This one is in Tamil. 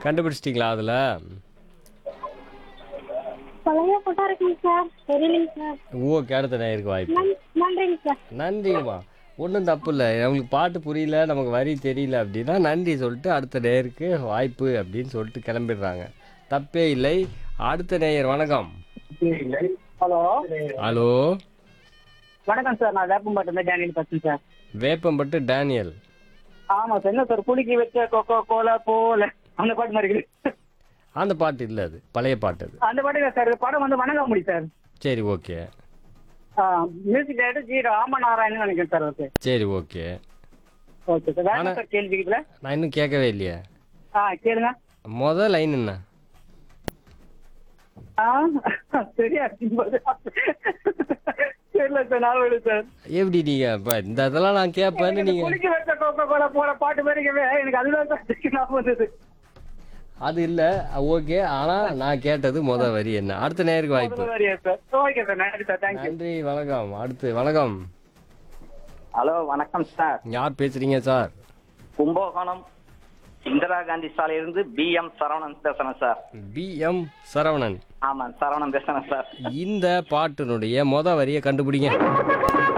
கண்டுபிடிச்சிட்டிங்களா அதில் பழைய போட்டா இருக்குங்க சார் தெரியலைங்க சார் ஓகே அடுத்த நேருக்கு வாய்ப்பு நன்- நன்றிங்க சார் நன்றிங்கம்மா ஒன்றும் தப்பு இல்லை நம்மளுக்கு பாட்டு புரியல நமக்கு வரி தெரியல அப்படின்னா நன்றி சொல்லிட்டு அடுத்த நேருக்கு வாய்ப்பு அப்படின்னு சொல்லிட்டு கிளம்பிடுறாங்க தப்பே இல்லை அடுத்த நேயர் வணக்கம் ஹலோ ஹலோ வணக்கம் சார் நான் வேப்பம்பாட்டு இருந்து டேனியல் பேசுறேன் சார் வேப்பம்பட்டு டேனியல் ஆமா சார் என்ன சார் குலுக்கி வச்ச கொக்கோ கோலா போல அந்த பாட்டு மாதிரி இருக்குது அந்த பாட்டு இல்லை அது பழைய பாட்டு அது அந்த பாட்டு சார் படம் வந்து வணங்காமுடி சார் சரி okay music director G Ramanarayanan நினைக்கிறேன் சார் ஓகே சரி ஓகே ஓகே சார் வேற என்ன ஆனா- சார் கேள்வி இதுல நான் இன்னும் கேட்கவே இல்லையே ஆ கேளுங்க மொதல் லைன் என்ன ஆ சரியா தெரியல சார் நான் விடு சார் எப்படி நீங்கள் இப்போ இந்த இதெல்லாம் நான் கேட்பேன்னு எனக்கு நீங்கள் குலுக்கி வச்ச கொக்கோ கோலா போல பாட்டு மாதிரிக்கவே எனக்கு அதுதான் சார் நான் வந்தது அது இல்லை ஓகே ஆனால் நான் கேட்டது மொதல் வரி என்ன அடுத்த நேருக்கு வாய்ப்பு சரியா சார் ஓகே சார் நன்றி சார் தேங்க்யூ நன்றி வணக்கம் அடுத்து வணக்கம் ஹலோ வணக்கம் சார் யார் பேசுறீங்க சார் கும்பகோணம் இந்திரா காந்தி சாலையிலிருந்து பி எம் சரவணன் பேசுறேன் சார் பி எம் சரவணன் ஆமாம் சரவணன் பேசுறேன் சார் இந்த பாட்டினுடைய மொத வரியை கண்டுபிடிங்க